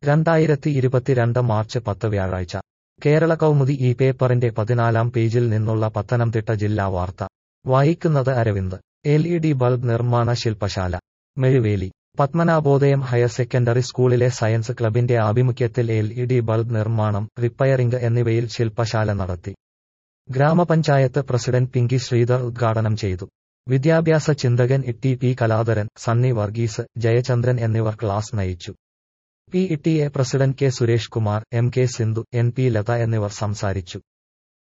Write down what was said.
രണ്ടായിരത്തി ഇരുപത്തിരണ്ട് മാർച്ച് പത്ത് വ്യാഴാഴ്ച കേരള കൗമുദി ഈ പേപ്പറിന്റെ പതിനാലാം പേജിൽ നിന്നുള്ള പത്തനംതിട്ട ജില്ലാ വാർത്ത വായിക്കുന്നത് Aravind L E D bulb നിർമ്മാണ ശില്പശാല മെഴുവേലി പത്മനാഭോദയം ഹയർ സെക്കൻഡറി സ്കൂളിലെ സയൻസ് ക്ലബിന്റെ ആഭിമുഖ്യത്തിൽ എൽ ഇ ഡി ബൾബ് നിർമ്മാണം റിപ്പയറിംഗ് എന്നിവയിൽ ശില്പശാല നടത്തി ഗ്രാമപഞ്ചായത്ത് പ്രസിഡന്റ് പിങ്കി ശ്രീധർ ഉദ്ഘാടനം ചെയ്തു വിദ്യാഭ്യാസ ചിന്തകൻ ടി പി കലാധരൻ സണ്ണി വർഗീസ് ജയചന്ദ്രൻ എന്നിവർ ക്ലാസ് നയിച്ചു P T A president K Suresh Kumar M K Sindhu N P Latha എന്നിവർ സംസാരിച്ചു